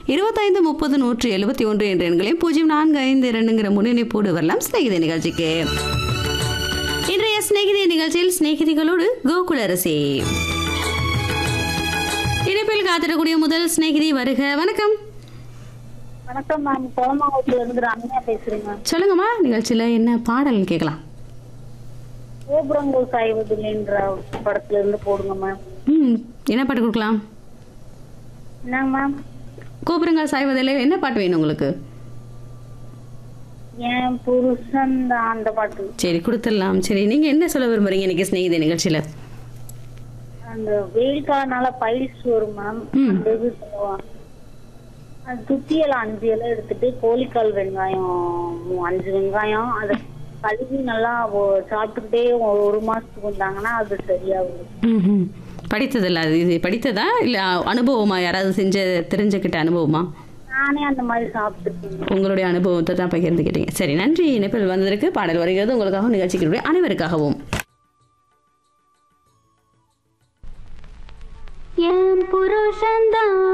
இருபத்தைந்து முப்பது நூற்றி எழுபத்தி ஒன்று என்ற எண்களையும் பூஜ்ஜியம் நான்கு ஐந்து இரண்டுங்கிற முன்னிணைப்போடு வரலாம் சிநேகிதி நிகழ்ச்சிக்கு இன்றைய சிநேகிதி நிகழ்ச்சியில் சிநேகிதிகளோடு கோகுலரசி இணைப்பில் காத்திடக்கூடிய முதல் சிநேகிதி வருக வணக்கம் வணக்கம் மேம் கோமாவத்துல இருந்து ரம்யா பேசுறேன் மேம் சொல்லுங்கம்மா நிகழ்ச்சியில் என்ன பாடல் கேட்கலாம் கோபுரங்கள் சாய்வதில்லைன்ற படத்துல இருந்து போடுங்க மேம் ம் என்ன பாட்டு கொடுக்கலாம் என்னங்க மேம் கோபுரங்கள் சாய்வதில்லை என்ன பாட்டு வேணும் உங்களுக்கு என் புருஷன் தான் அந்த பாட்டு சரி கொடுத்துடலாம் சரி நீங்கள் என்ன சொல்ல விரும்புறீங்க இன்னைக்கு சிநேகிதி நிகழ்ச்சியில் அந்த வெயில் காலனால பைல்ஸ் வரும் மேம் ம். அந்த இது சொல்லுவாங்க அது துத்தியல் அஞ்சு இலை எடுத்துட்டு கோழிக்கால் வெங்காயம் மூ- அஞ்சு வெங்காயம் அதை கழுவி நல்லா ஒ- சாப்பிட்டுக்கிட்டே ஒ- ஒரு மாசத்துக்கு வந்தாங்கன்னா அது சரியாகும் ம்ஹும். படித்ததில்ல அது இது படித்ததா இல்லை அனுபவமா யாராவது செஞ்ச தெரிஞ்சுக்கிட்ட அனுபவமா நானே அந்த மாதிரி சாப்பிட்டுருக்கேன் உங்களுடைய அனுபவத்தை தான் பகிர்ந்துக்கிட்டீங்க சரி நன்றி இணைப்பில் வந்ததற்கு பாடல் வருகிறது உங்களுக்காகவும் நிகழ்ச்சிகளுடைய அனைவருக்காகவும் என் புருஷன்தான்